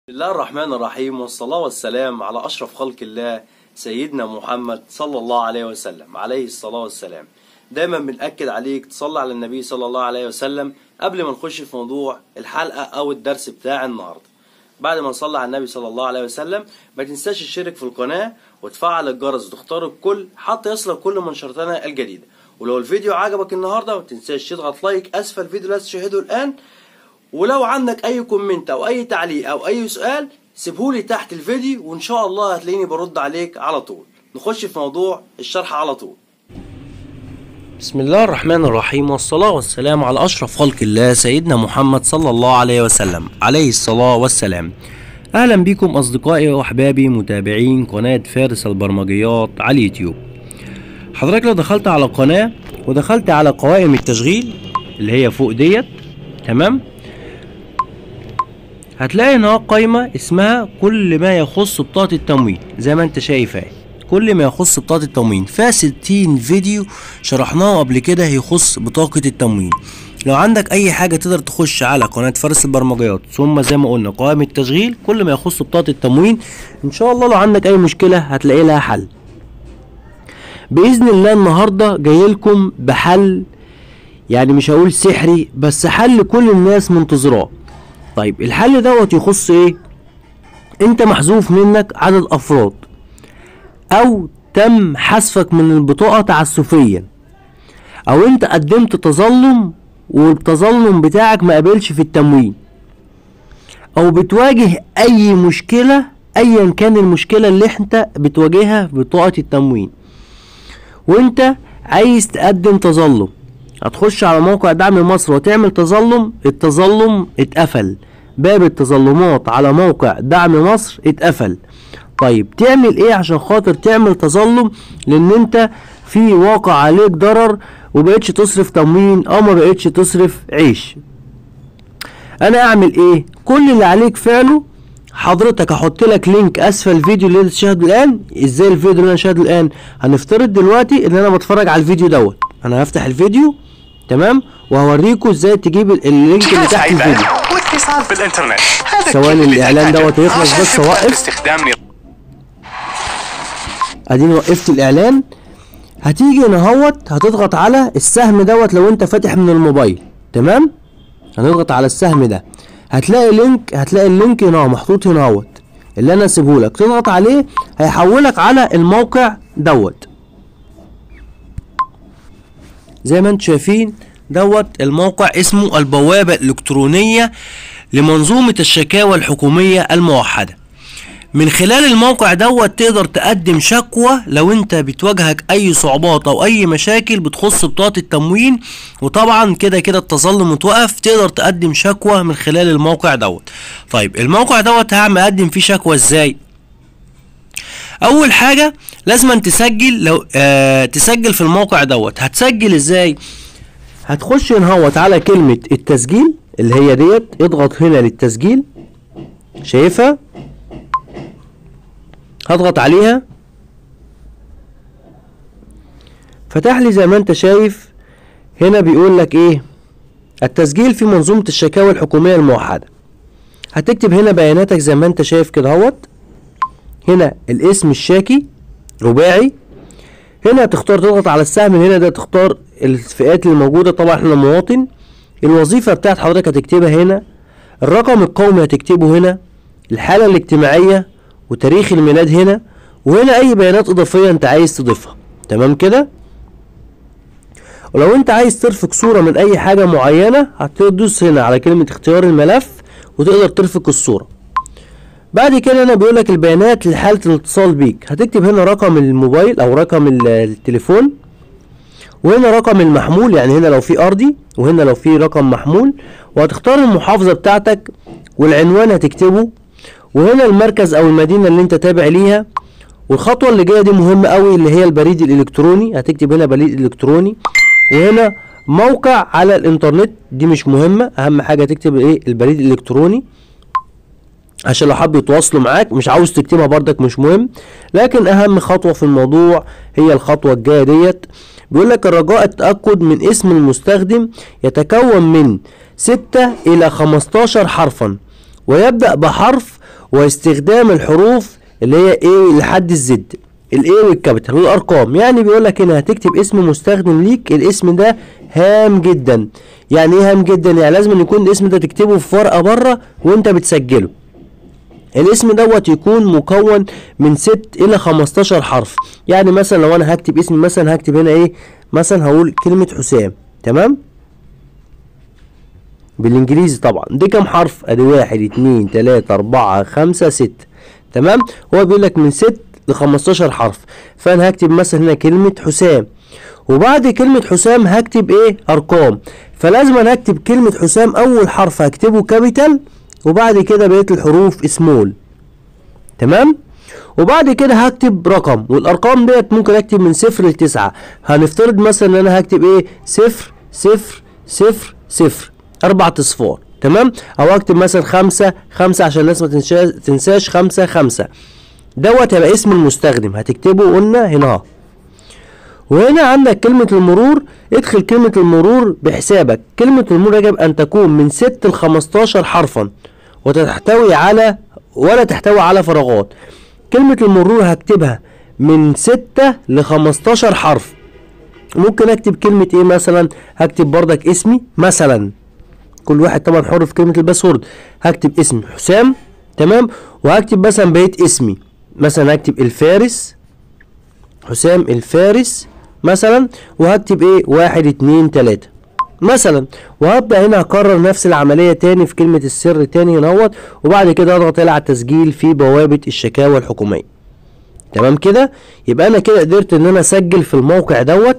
بسم الله الرحمن الرحيم والصلاة والسلام على أشرف خلق الله سيدنا محمد صلى الله عليه وسلم عليه الصلاة والسلام دايما بنأكد عليك تصلي على النبي صلى الله عليه وسلم قبل ما نخش في موضوع الحلقة أو الدرس بتاع النهاردة بعد ما نصلي على النبي صلى الله عليه وسلم ما تنساش تشترك في القناة وتفعل الجرس وتختار الكل حتى يصلك كل منشوراتنا الجديدة ولو الفيديو عجبك النهاردة ما تنساش تضغط لايك أسفل الفيديو الذي تشاهده الآن ولو عندك اي كومنت او اي تعليق او اي سؤال سيبهولي تحت الفيديو وان شاء الله هتلاقيني برد عليك على طول نخش في موضوع الشرح على طول بسم الله الرحمن الرحيم والصلاة والسلام على أشرف خلق الله سيدنا محمد صلى الله عليه وسلم عليه الصلاة والسلام أهلا بكم أصدقائي وأحبابي متابعين قناة فارس البرمجيات على اليوتيوب حضرتك لو دخلت على القناة ودخلت على قوائم التشغيل اللي هي فوق ديت تمام هتلاقي هنا قايمة اسمها كل ما يخص بطاقة التموين زي ما انت شايف اهي كل ما يخص بطاقة التموين فيها 60 فيديو شرحناه قبل كده يخص بطاقة التموين لو عندك اي حاجة تقدر تخش على قناة فارس البرمجيات ثم زي ما قلنا قوائم التشغيل كل ما يخص بطاقة التموين ان شاء الله لو عندك اي مشكلة هتلاقي لها حل باذن الله النهاردة جاي لكم بحل يعني مش هقول سحري بس حل كل الناس منتظراه طيب الحل دوت يخص ايه انت محذوف منك عدد افراد او تم حذفك من البطاقة تعسفيا او انت قدمت تظلم والتظلم بتاعك ما قابلش في التموين او بتواجه اي مشكلة ايا كان المشكلة اللي انت بتواجهها في بطاقة التموين وانت عايز تقدم تظلم هتخش على موقع دعم مصر وتعمل تظلم التظلم اتقفل باب التظلمات على موقع دعم مصر اتقفل طيب تعمل ايه عشان خاطر تعمل تظلم لان انت في واقع عليك ضرر وبقتش تصرف تموين او ما بقتش تصرف عيش انا اعمل ايه كل اللي عليك فعله حضرتك هحط لك لينك اسفل الفيديو اللي انت تشاهده الان ازاي الفيديو اللي انا شاهده الان هنفترض دلوقتي ان انا بتفرج على الفيديو دوت انا هفتح الفيديو تمام وهوريكم ازاي تجيب ال- اللينك اللي جهاز تحت الفيديو ايباد واتصال بالانترنت هذا ثواني كل اللي الإعلان تحتاجه دوت يخلص عشان بس تبدأ أوقف. باستخدام نظام اديني وقفت الاعلان هتيجي هنا اهوت هتضغط على السهم دوت لو انت فاتح من الموبايل تمام هنضغط على السهم ده هتلاقي لينك هتلاقي اللينك هنا محطوط هنا اهوت اللي انا اسيبهولك تضغط عليه هيحولك على الموقع دوت زي ما انتم شايفين دوت الموقع اسمه البوابة الإلكترونية لمنظومة الشكاوى الحكومية الموحدة من خلال الموقع دوت تقدر تقدم شكوى لو انت بتواجهك اي صعوبات او اي مشاكل بتخص بطاقة التموين وطبعا كده كده التظلم متوقف تقدر تقدم شكوى من خلال الموقع دوت طيب الموقع دوت هعمل اقدم فيه شكوى ازاي اول حاجة لازم تسجل لو آه تسجل في الموقع دوت هتسجل ازاي هتخش هنا على كلمة التسجيل اللي هي ديت اضغط هنا للتسجيل شايفها هضغط عليها فتح لي زي ما انت شايف هنا بيقول لك ايه التسجيل في منظومة الشكاوى الحكومية الموحدة هتكتب هنا بياناتك زي ما انت شايف كده اهوت هنا الاسم الشاكي رباعي هنا تختار تضغط على السهم هنا ده تختار الفئات اللي موجودة طبعا احنا مواطن الوظيفة بتاعت حضرتك هتكتبها هنا الرقم القومي هتكتبه هنا الحالة الاجتماعية وتاريخ الميلاد هنا وهنا اي بيانات اضافية انت عايز تضيفها تمام كده ولو انت عايز ترفق صورة من اي حاجة معينة هتدوس هنا على كلمة اختيار الملف وتقدر ترفق الصورة بعد كده هنا بيقول لك البيانات لحالة الاتصال بيك هتكتب هنا رقم الموبايل او رقم ال- التليفون وهنا رقم المحمول يعني هنا لو في ارضي وهنا لو في رقم محمول وهتختار المحافظة بتاعتك والعنوان هتكتبه وهنا المركز او المدينة اللي انت تابع ليها والخطوة اللي جاية دي مهمة قوي اللي هي البريد الالكتروني هتكتب هنا بريد الكتروني وهنا موقع على الانترنت دي مش مهمة اهم حاجة تكتب ايه البريد الالكتروني عشان لو حب يتواصلوا معاك مش عاوز تكتبها بردك مش مهم لكن اهم خطوة في الموضوع هي الخطوة الجاية ديت بيقول لك الرجاء التأكد من اسم المستخدم يتكون من ستة إلى خمستاشر حرفا ويبدأ بحرف واستخدام الحروف اللي هي ايه لحد الزد الاي والكابيتال والارقام يعني بيقول لك هنا هتكتب اسم مستخدم ليك الاسم ده هام جدا يعني ايه هام جدا يعني لازم أن يكون الاسم ده تكتبه في ورقه بره وانت بتسجله الاسم دوت يكون مكون من ست الى 15 حرف يعني مثلا لو انا هكتب اسمي مثلا هكتب هنا ايه مثلا هقول كلمة حسام تمام بالانجليزي طبعا دي كام حرف ادي واحد اتنين تلاتة اربعة خمسة ستة تمام هو بيقول لك من ست ل 15 حرف فانا هكتب مثلا هنا كلمة حسام وبعد كلمة حسام هكتب ايه ارقام فلازم انا اكتب كلمة حسام اول حرف هكتبه كابيتال وبعد كده بقية الحروف سمول تمام وبعد كده هكتب رقم والارقام ديت ممكن اكتب من صفر لتسعة هنفترض مثلا ان انا هكتب ايه صفر صفر صفر صفر اربع اصفار تمام او اكتب مثلا خمسة خمسة عشان الناس ما تنساش تنساش خمسة خمسة دوت هيبقى اسم المستخدم هتكتبه قلنا هنا اهو. وهنا عندك كلمة المرور ادخل كلمة المرور بحسابك كلمة المرور يجب أن تكون من ست ل 15 حرفا وتحتوي على ولا تحتوي على فراغات كلمة المرور هكتبها من ستة ل 15 حرف ممكن اكتب كلمة ايه مثلا هكتب بردك اسمي مثلا كل واحد طبعا حر في كلمة الباسورد هكتب اسمي حسام تمام وهكتب مثلا بقيت اسمي مثلا هكتب الفارس حسام الفارس مثلا وهكتب ايه واحد اتنين تلاتة مثلا وهبدأ هنا اكرر نفس العملية تاني في كلمة السر تاني هنا وبعد كده اضغط على التسجيل في بوابة الشكاوى الحكومية تمام كده يبقى انا كده قدرت ان انا اسجل في الموقع دوت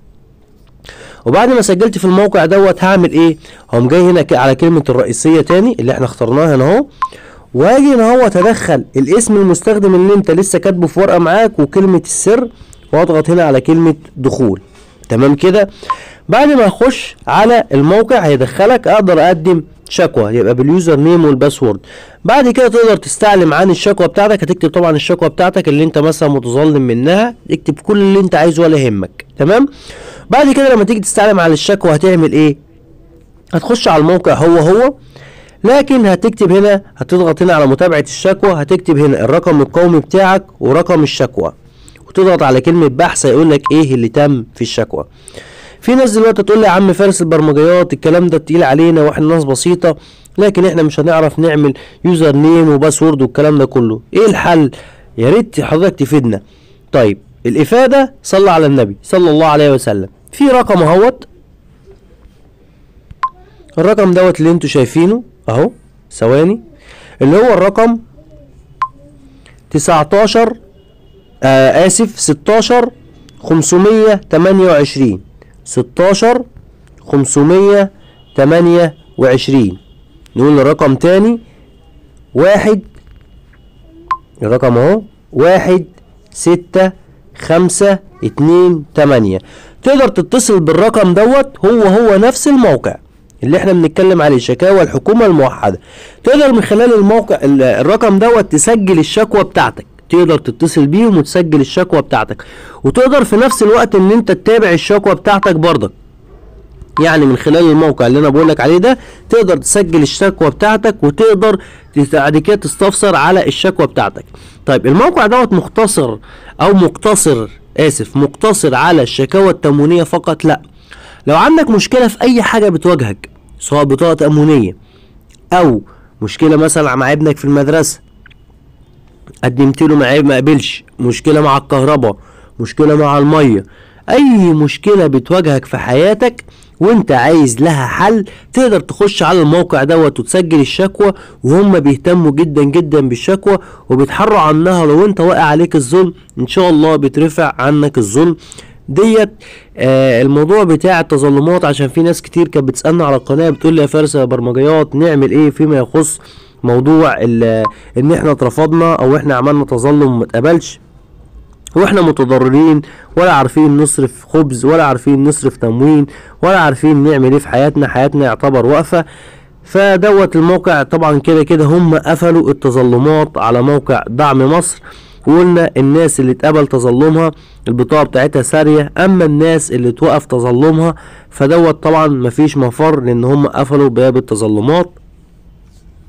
وبعد ما سجلت في الموقع دوت هعمل ايه هقوم جاي هنا ك- على كلمة الرئيسية تاني اللي احنا اخترناها هنا اهو واجي هنا اهو ادخل الاسم المستخدم اللي انت لسه كاتبه في ورقة معاك وكلمة السر واضغط هنا على كلمة دخول تمام كده بعد ما اخش على الموقع هيدخلك اقدر اقدم شكوى يبقى باليوزر نيم والباسورد بعد كده تقدر تستعلم عن الشكوى بتاعتك هتكتب طبعا الشكوى بتاعتك اللي انت مثلا متظلم منها اكتب كل اللي انت عايزه ولا يهمك تمام بعد كده لما تيجي تستعلم على الشكوى هتعمل ايه هتخش على الموقع هو هو لكن هتكتب هنا هتضغط هنا على متابعة الشكوى هتكتب هنا الرقم القومي بتاعك ورقم الشكوى وتضغط على كلمة بحث هيقول لك ايه اللي تم في الشكوى في ناس دلوقتي تقول لي يا عم فارس البرمجيات الكلام ده تقيل علينا واحنا ناس بسيطة لكن احنا مش هنعرف نعمل يوزر نيم وباسورد والكلام ده كله ايه الحل يا ريت حضرتك تفيدنا طيب الافادة صلى على النبي صلى الله عليه وسلم في رقم اهوت الرقم دوت اللي انتوا شايفينه اهو ثواني اللي هو الرقم 19 آه اسف 16 528 16 528 نقول الرقم تاني واحد الرقم اهو واحد ستة خمسة اتنين تمانية تقدر تتصل بالرقم دوت هو هو نفس الموقع اللي احنا بنتكلم عليه شكاوى الحكومة الموحدة تقدر من خلال الموقع ال- الرقم دوت تسجل الشكوى بتاعتك تقدر تتصل بيهم وتسجل الشكوى بتاعتك وتقدر في نفس الوقت ان انت تتابع الشكوى بتاعتك برضك يعني من خلال الموقع اللي انا بقولك عليه ده تقدر تسجل الشكوى بتاعتك وتقدر تت- بعد كده تستفسر على الشكوى بتاعتك طيب الموقع دوت مختصر او مقتصر اسف مقتصر على الشكاوى التموينية فقط لا لو عندك مشكلة في اي حاجة بتواجهك سواء بطاقة تأمينية او مشكلة مثلا مع ابنك في المدرسة قدمت له معاه ما قبلش مشكله مع الكهرباء مشكله مع الميه اي مشكله بتواجهك في حياتك وانت عايز لها حل تقدر تخش على الموقع دوت وتسجل الشكوى وهم بيهتموا جدا جدا بالشكوى وبيتحروا عنها لو انت واقع عليك الظلم ان شاء الله بيترفع عنك الظلم ديت آه الموضوع بتاع التظلمات عشان في ناس كتير كانت بتسالنا على القناه بتقول لي يا فارس يا برمجيات نعمل ايه فيما يخص موضوع ال- ان احنا اترفضنا او احنا عملنا تظلم وما اتقبلش واحنا متضررين ولا عارفين نصرف خبز ولا عارفين نصرف تموين ولا عارفين نعمل ايه في حياتنا حياتنا يعتبر واقفه فدوت الموقع طبعا كده كده هم قفلوا التظلمات على موقع دعم مصر وقلنا الناس اللي اتقبل تظلمها البطاقة بتاعتها سارية اما الناس اللي توقف تظلمها فدوت طبعا مفيش مفر لان هم قفلوا باب التظلمات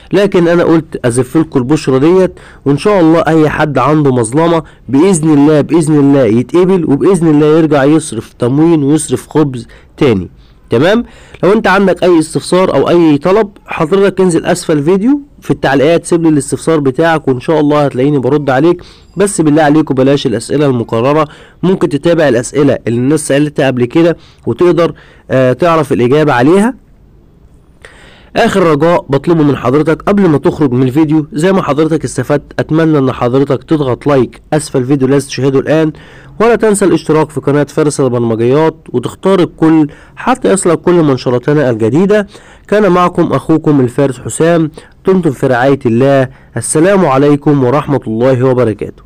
لكن انا قلت ازف لكم البشرة ديت وان شاء الله اي حد عنده مظلمة باذن الله باذن الله يتقبل وباذن الله يرجع يصرف تموين ويصرف خبز تاني تمام لو انت عندك اي استفسار او اي طلب حضرتك انزل اسفل الفيديو في التعليقات سيب لي الاستفسار بتاعك وان شاء الله هتلاقيني برد عليك بس بالله عليكم بلاش الاسئله المكرره ممكن تتابع الاسئله اللي الناس سالتها قبل كده وتقدر آه تعرف الاجابه عليها اخر رجاء بطلبه من حضرتك قبل ما تخرج من الفيديو زي ما حضرتك استفدت اتمنى ان حضرتك تضغط لايك اسفل الفيديو الذي تشاهده الان ولا تنسى الاشتراك في قناة فارس البرمجيات وتختار الكل حتى يصلك كل منشوراتنا الجديدة كان معكم اخوكم الفارس حسام دمتم في رعاية الله السلام عليكم ورحمة الله وبركاته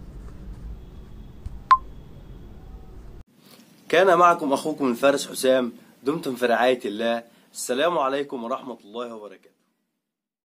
كان معكم اخوكم الفارس حسام دمتم في رعاية الله السلام عليكم ورحمة الله وبركاته